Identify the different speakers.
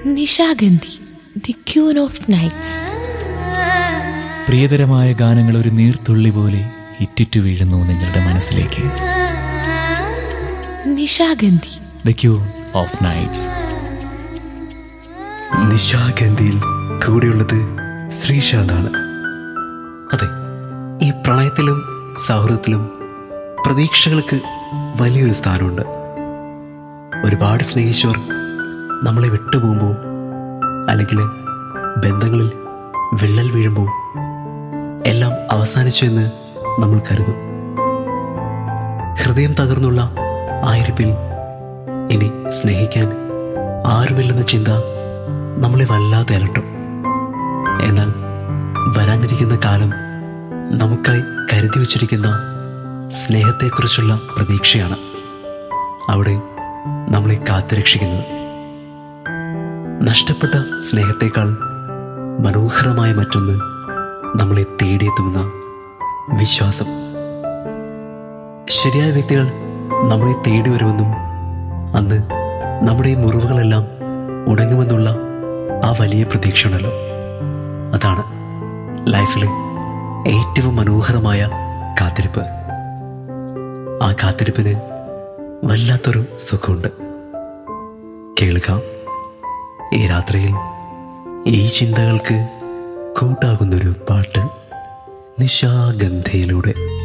Speaker 1: Nishagandhi the queen of nights
Speaker 2: പ്രിയതരമായ ഗാനങ്ങൾ ഒരു നീർത്തുള്ളി പോലെ ഇറ്റിറ്റു വീഴുന്നു നിങ്ങളുടെ മനസ്സിലേക്ക്
Speaker 1: Nishagandhi
Speaker 2: the queen of nights
Speaker 3: നിശാഗന്ധിയിൽ കൂടെയുള്ളത് ശ്രീശാന്താണ് അതെ ഈ പ്രണയത്തിലും സൗഹൃദത്തിലും പ്രതീക്ഷകൾക്ക് വലിയൊരു സ്ഥാനമുണ്ട് ഒരുപാട് സ്നേഹിച്ചവർ നമ്മളെ വിട്ടുപോകുമ്പോൾ അല്ലെങ്കിൽ ബന്ധങ്ങളിൽ വിള്ളൽ വീഴുമ്പോൾ എല്ലാം അവസാനിച്ചു എന്ന് നമ്മൾ കരുതും ഹൃദയം തകർന്നുള്ള ആയിരിപ്പിൽ ഇനി സ്നേഹിക്കാൻ ആരുമില്ലെന്ന ചിന്ത നമ്മളെ വല്ലാതെ അലട്ടും എന്നാൽ വരാനിരിക്കുന്ന കാലം നമുക്കായി കരുതി വച്ചിരിക്കുന്ന സ്നേഹത്തെക്കുറിച്ചുള്ള പ്രതീക്ഷയാണ് അവിടെ നമ്മളെ കാത്തുരക്ഷിക്കുന്നത് നഷ്ടപ്പെട്ട സ്നേഹത്തെക്കാൾ മനോഹരമായ മറ്റൊന്ന് നമ്മളെ തേടിയെത്തുമെന്ന വിശ്വാസം ശരിയായ വ്യക്തികൾ നമ്മളെ തേടി വരുമെന്നും അന്ന് നമ്മുടെ ഈ മുറിവുകളെല്ലാം ഉണങ്ങുമെന്നുള്ള ആ വലിയ പ്രതീക്ഷയുണ്ടല്ലോ അതാണ് ലൈഫിലെ ഏറ്റവും മനോഹരമായ കാത്തിരിപ്പ് ആ കാത്തിരിപ്പിന് വല്ലാത്തൊരു സുഖമുണ്ട് കേൾക്കാം ഈ രാത്രിയിൽ ഈ ചിന്തകൾക്ക് കൂട്ടാകുന്നൊരു പാട്ട് നിശാഗന്ധയിലൂടെ